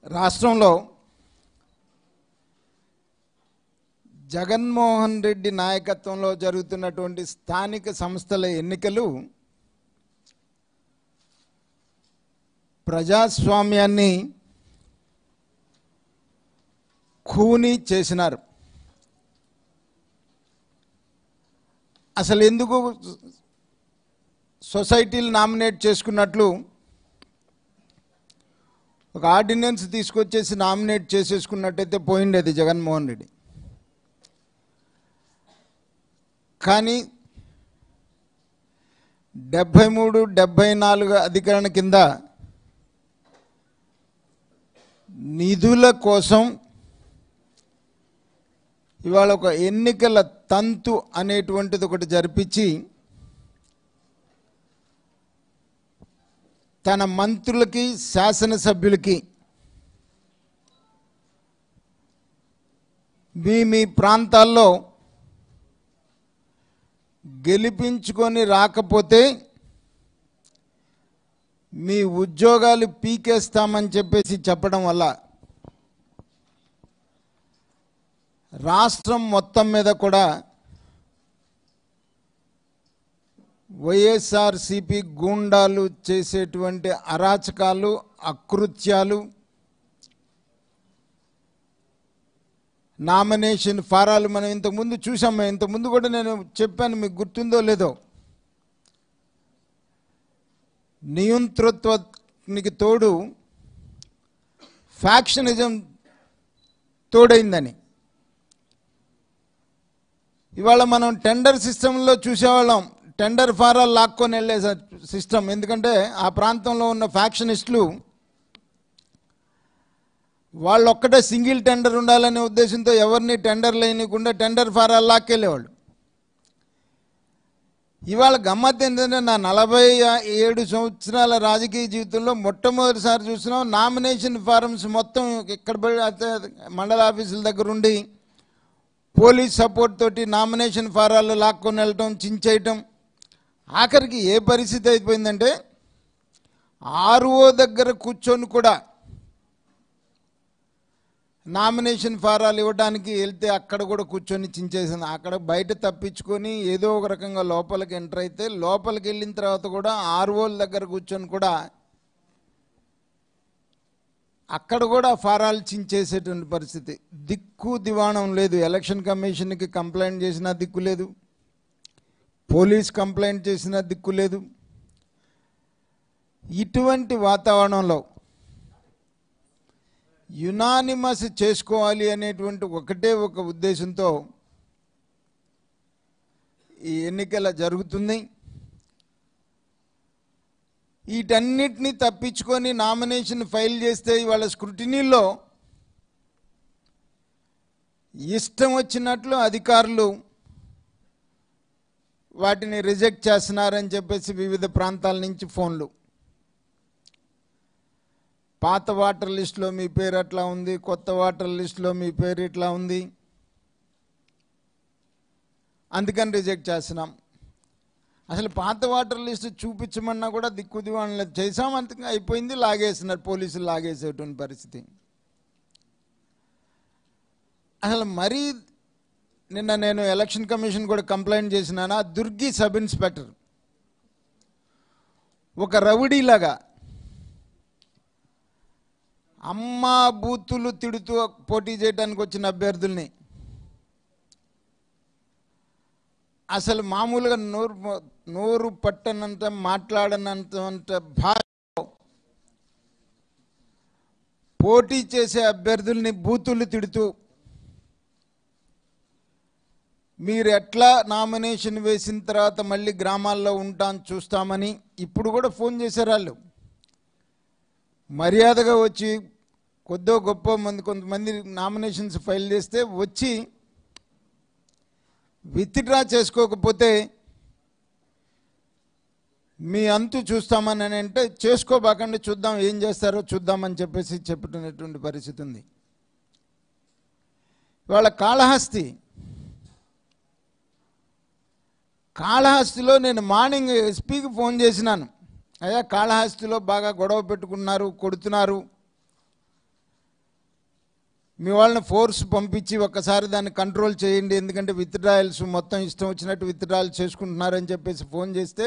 రాష్ట్రంలో జగన్మోహన్ రెడ్డి నాయకత్వంలో జరుగుతున్నటువంటి స్థానిక సంస్థల ఎన్నికలు ప్రజాస్వామ్యాన్ని ఖూనీ చేసినారు అసలు ఎందుకు సొసైటీలు నామినేట్ చేసుకున్నట్లు ఒక ఆర్డినెన్స్ తీసుకొచ్చేసి నామినేట్ చేసేసుకున్నట్టయితే పోయిండేది జగన్మోహన్ రెడ్డి కానీ డెబ్భై మూడు డెబ్భై నాలుగు అధికరణ కింద నిధుల కోసం ఇవాళ ఒక ఎన్నికల తంతు అనేటువంటిది ఒకటి జరిపించి తన మంత్రులకి శాసనసభ్యులకి మీ మీ ప్రాంతాల్లో గెలిపించుకొని రాకపోతే మీ ఉద్యోగాలు పీకేస్తామని చెప్పేసి చెప్పడం వల్ల రాష్ట్రం మొత్తం మీద కూడా వైఎస్ఆర్సిపి గూండాలు చేసేటువంటి అరాచకాలు అకృత్యాలు నామినేషన్ ఫారాలు మనం ఇంతకుముందు చూసాము ఇంతకుముందు కూడా నేను చెప్పాను మీకు గుర్తుందో లేదో నియంతృత్వానికి తోడు ఫ్యాక్షనిజం తోడైందని ఇవాళ మనం టెండర్ సిస్టంలో చూసేవాళ్ళం టెండర్ ఫారాలు లాక్కొని వెళ్ళే సిస్టమ్ ఎందుకంటే ఆ ప్రాంతంలో ఉన్న ఫ్యాక్షనిస్టులు వాళ్ళు ఒక్కటే సింగిల్ టెండర్ ఉండాలనే ఉద్దేశంతో ఎవరిని టెండర్ లేనికుండా టెండర్ ఫారాలు లాక్కెళ్ళేవాళ్ళు ఇవాళ గమ్మత్ ఏంటంటే నా నలభై ఏడు సంవత్సరాల రాజకీయ జీవితంలో మొట్టమొదటిసారి చూసినాం నామినేషన్ ఫారమ్స్ మొత్తం ఇక్కడ పడి- అయితే మండల ఆఫీసుల దగ్గర ఉండి పోలీస్ సపోర్ట్ తోటి నామినేషన్ ఫారాలు లాక్కొని వెళ్ళటం చించేయటం ఆఖరికి ఏ పరిస్థితి అయిపోయిందంటే ఆర్ఓ దగ్గర కూర్చొని కూడా నామినేషన్ ఫారాలు ఇవ్వడానికి వెళ్తే అక్కడ కూడా కూర్చొని చించేసింది అక్కడ బయట తప్పించుకొని ఏదో ఒక రకంగా లోపలికి ఎంటర్ అయితే లోపలికి వెళ్ళిన తర్వాత కూడా ఆర్ఓల దగ్గర కూర్చొని కూడా అక్కడ కూడా ఫారాలు చించేసేటువంటి పరిస్థితి దిక్కు దివాణం లేదు ఎలక్షన్ కమిషన్కి కంప్లైంట్ చేసినా దిక్కు లేదు పోలీస్ కంప్లైంట్ చేసినా దిక్కు లేదు ఇటువంటి వాతావరణంలో యునానిమస్ చేసుకోవాలి అనేటువంటి ఒకటే ఒక ఉద్దేశంతో ఈ ఎన్నికల జరుగుతుంది వీటన్నిటిని తప్పించుకొని నామినేషన్ ఫైల్ చేస్తే ఇవాళ స్క్రూటినీలో ఇష్టం వచ్చినట్లు అధికారులు వాటిని రిజెక్ట్ చేస్తున్నారని చెప్పేసి వివిధ ప్రాంతాల నుంచి ఫోన్లు పాత వాటర్ లిస్టులో మీ పేరు అట్లా ఉంది కొత్త వాటర్ లిస్టులో మీ పేరు ఇట్లా ఉంది అందుకని రిజెక్ట్ చేస్తున్నాం అసలు పాత వాటర్ లిస్ట్ చూపించమన్నా కూడా దిక్కు దివాణం చేసాం అంతగా అయిపోయింది లాగేస్తున్నారు పోలీసులు లాగేసేటువంటి పరిస్థితి అసలు మరీ నిన్న నేను ఎలక్షన్ కమిషన్ కూడా కంప్లైంట్ చేసినాను ఆ దుర్గి సబ్ ఇన్స్పెక్టర్ ఒక రౌడీలాగా అమ్మ బూతులు తిడుతూ పోటీ చేయడానికి వచ్చిన అభ్యర్థుల్ని అసలు మామూలుగా నోరు నోరు పట్టనంత మాట్లాడనంత భాషలో పోటీ చేసే అభ్యర్థుల్ని బూతులు తిడుతూ మీరు ఎట్లా నామినేషన్ వేసిన తర్వాత మళ్ళీ గ్రామాల్లో ఉంటాం చూస్తామని ఇప్పుడు కూడా ఫోన్ చేశారు వాళ్ళు మర్యాదగా వచ్చి కొద్దో గొప్ప మంది కొంతమంది నామినేషన్స్ ఫైల్ చేస్తే వచ్చి విత్డ్రా చేసుకోకపోతే మీ అంతు చూస్తామని అని అంటే చేసుకోబాకండి చూద్దాం ఏం చేస్తారో చూద్దామని చెప్పేసి చెప్పుతున్నటువంటి పరిస్థితి ఉంది ఇవాళ కాళహస్తి కాళహస్తిలో నేను మార్నింగ్ ఎస్పీకి ఫోన్ చేసినాను అయ్యా కాళహస్తిలో బాగా గొడవ పెట్టుకున్నారు కొడుతున్నారు మీ వాళ్ళని ఫోర్స్ పంపించి ఒక్కసారి దాన్ని కంట్రోల్ చేయండి ఎందుకంటే విత్డ్రాయల్స్ మొత్తం ఇష్టం వచ్చినట్టు విత్డ్రాయల్ చేసుకుంటున్నారని చెప్పేసి ఫోన్ చేస్తే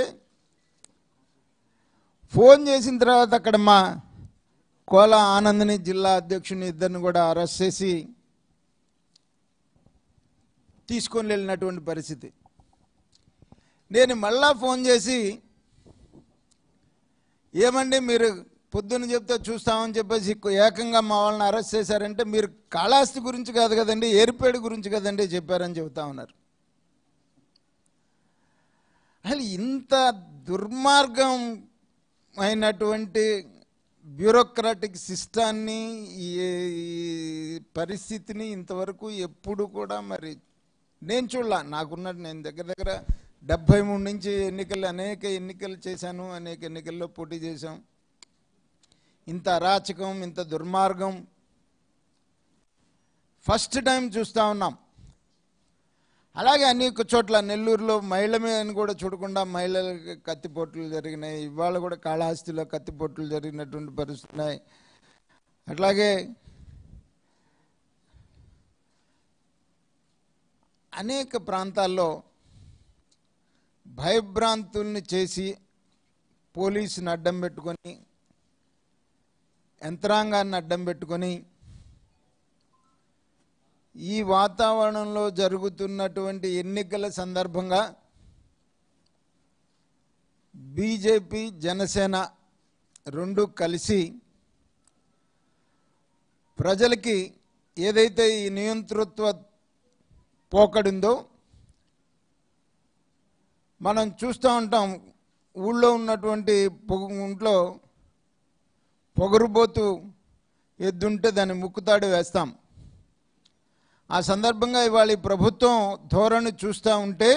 ఫోన్ చేసిన తర్వాత అక్కడ మా కోల ఆనందని జిల్లా అధ్యక్షుని ఇద్దరిని కూడా అరెస్ట్ చేసి తీసుకొని వెళ్ళినటువంటి పరిస్థితి నేను మళ్ళా ఫోన్ చేసి ఏమండి మీరు పొద్దున్న చెప్తే చూస్తామని చెప్పేసి ఏకంగా మా వాళ్ళని అరెస్ట్ చేశారంటే మీరు కాళాస్తి గురించి కాదు కదండి ఏరిపేడు గురించి కదండి చెప్పారని చెబుతా ఉన్నారు అసలు ఇంత దుర్మార్గం అయినటువంటి బ్యూరోక్రాటిక్ సిస్టాన్ని ఈ ఈ పరిస్థితిని ఇంతవరకు ఎప్పుడు కూడా మరి నేను చూడలా నాకున్నట్టు నేను దగ్గర దగ్గర డెబ్భై మూడు నుంచి ఎన్నికలు అనేక ఎన్నికలు చేశాను అనేక ఎన్నికల్లో పోటీ చేశాం ఇంత అరాచకం ఇంత దుర్మార్గం ఫస్ట్ టైం చూస్తూ ఉన్నాం అలాగే అనేక చోట్ల నెల్లూరులో మహిళ మీద కూడా చూడకుండా మహిళలకు కత్తిపోట్లు జరిగినాయి ఇవాళ కూడా కాళహస్తిలో కత్తిపోట్లు జరిగినటువంటి పరిస్థితులు ఉన్నాయి అట్లాగే అనేక ప్రాంతాల్లో భయభ్రాంతుల్ని చేసి పోలీసుని అడ్డం పెట్టుకొని యంత్రాంగాన్ని అడ్డం పెట్టుకొని ఈ వాతావరణంలో జరుగుతున్నటువంటి ఎన్నికల సందర్భంగా బీజేపీ జనసేన రెండు కలిసి ప్రజలకి ఏదైతే ఈ నియంతృత్వ పోకడుందో మనం చూస్తూ ఉంటాం ఊళ్ళో ఉన్నటువంటి పొగ ఇంట్లో పొగరుబోతు ఎద్దుంటే దాన్ని ముక్కుతాడు వేస్తాం ఆ సందర్భంగా ఇవాళ ఈ ప్రభుత్వం ధోరణి చూస్తూ ఉంటే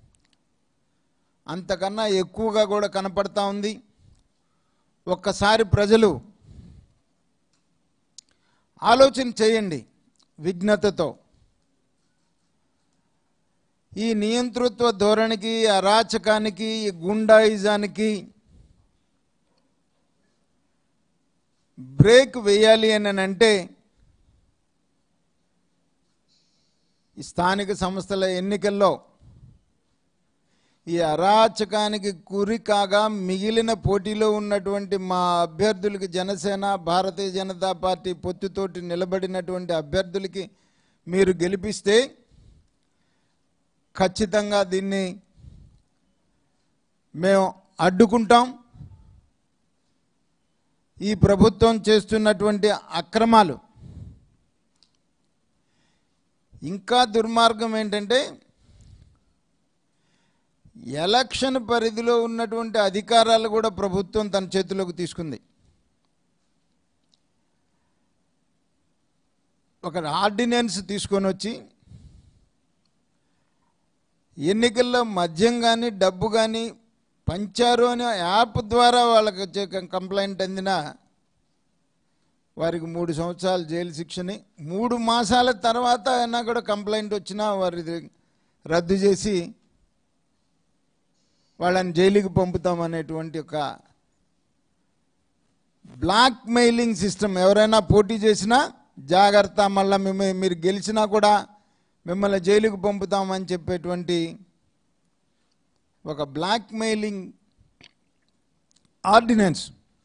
అంతకన్నా ఎక్కువగా కూడా కనపడతా ఉంది ఒక్కసారి ప్రజలు ఆలోచన చేయండి విఘ్నతతో ఈ నియంతృత్వ ధోరణికి అరాచకానికి ఈ గుండాయిజానికి బ్రేక్ వేయాలి అని అంటే ఈ స్థానిక సంస్థల ఎన్నికల్లో ఈ అరాచకానికి గురి కాగా మిగిలిన పోటీలో ఉన్నటువంటి మా అభ్యర్థులకి జనసేన భారతీయ జనతా పార్టీ పొత్తుతోటి నిలబడినటువంటి అభ్యర్థులకి మీరు గెలిపిస్తే ఖచ్చితంగా దీన్ని మేము అడ్డుకుంటాం ఈ ప్రభుత్వం చేస్తున్నటువంటి అక్రమాలు ఇంకా దుర్మార్గం ఏంటంటే ఎలక్షన్ పరిధిలో ఉన్నటువంటి అధికారాలు కూడా ప్రభుత్వం తన చేతిలోకి తీసుకుంది ఒక ఆర్డినెన్స్ తీసుకొని వచ్చి ఎన్నికల్లో మద్యం కానీ డబ్బు కానీ పంచారు అనే యాప్ ద్వారా వాళ్ళకి వచ్చే కంప్లైంట్ అందిన వారికి మూడు సంవత్సరాలు జైలు శిక్షని మూడు మాసాల తర్వాత అయినా కూడా కంప్లైంట్ వచ్చినా వారి రద్దు చేసి వాళ్ళని జైలుకి పంపుతామనేటువంటి ఒక బ్లాక్ మెయిలింగ్ సిస్టమ్ ఎవరైనా పోటీ చేసినా జాగ్రత్త మళ్ళీ మిమ్మ మీరు గెలిచినా కూడా మిమ్మల్ని జైలుకు పంపుతామని చెప్పేటువంటి ఒక బ్లాక్ మెయిలింగ్ ఆర్డినెన్స్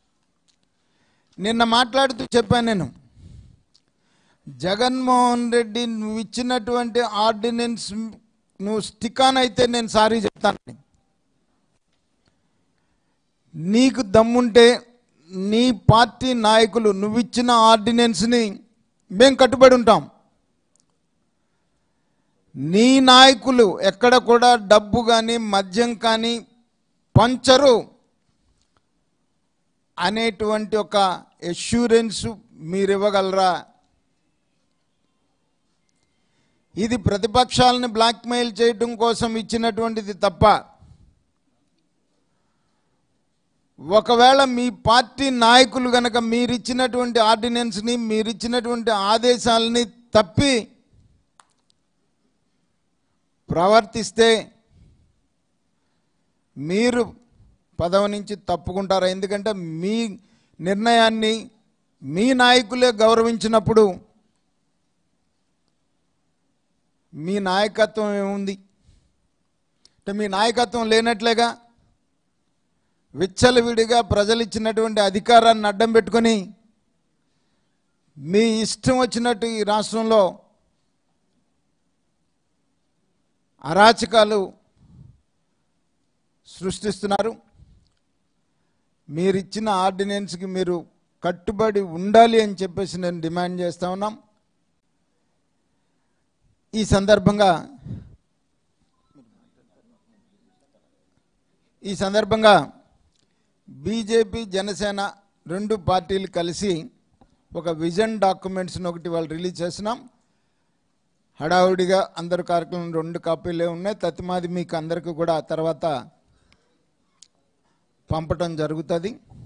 నిన్న మాట్లాడుతూ చెప్పాను నేను జగన్మోహన్ రెడ్డి నువ్వు ఇచ్చినటువంటి ఆర్డినెన్స్ నువ్వు స్టిక్ ఆన్ అయితే నేను సారీ చెప్తాను నీకు దమ్ముంటే నీ పార్టీ నాయకులు నువ్విచ్చిన ఆర్డినెన్స్ని మేము కట్టుబడి ఉంటాం నీ నాయకులు ఎక్కడ కూడా డబ్బు కానీ మద్యం కానీ పంచరు అనేటువంటి ఒక ఎష్యూరెన్స్ మీరు ఇవ్వగలరా ఇది ప్రతిపక్షాలని బ్లాక్మెయిల్ చేయడం కోసం ఇచ్చినటువంటిది తప్ప ఒకవేళ మీ పార్టీ నాయకులు గనక మీరిచ్చినటువంటి ఆర్డినెన్స్ని మీరిచ్చినటువంటి ఆదేశాలని తప్పి ప్రవర్తిస్తే మీరు పదవి నుంచి తప్పుకుంటారా ఎందుకంటే మీ నిర్ణయాన్ని మీ నాయకులే గౌరవించినప్పుడు మీ నాయకత్వం ఏముంది అంటే మీ నాయకత్వం లేనట్లేగా విచ్చలవిడిగా ప్రజలు ఇచ్చినటువంటి అధికారాన్ని అడ్డం పెట్టుకొని మీ ఇష్టం వచ్చినట్టు ఈ రాష్ట్రంలో అరాచకాలు సృష్టిస్తున్నారు మీరిచ్చిన ఆర్డినెన్స్కి మీరు కట్టుబడి ఉండాలి అని చెప్పేసి నేను డిమాండ్ చేస్తా ఉన్నాం ఈ సందర్భంగా ఈ సందర్భంగా బీజేపీ జనసేన రెండు పార్టీలు కలిసి ఒక విజన్ డాక్యుమెంట్స్ని ఒకటి వాళ్ళు రిలీజ్ చేసినాం హడావుడిగా అందరు కార్యక్రమం రెండు కాపీలే ఉన్నాయి తత్మాది మీకు అందరికీ కూడా ఆ తర్వాత పంపటం జరుగుతుంది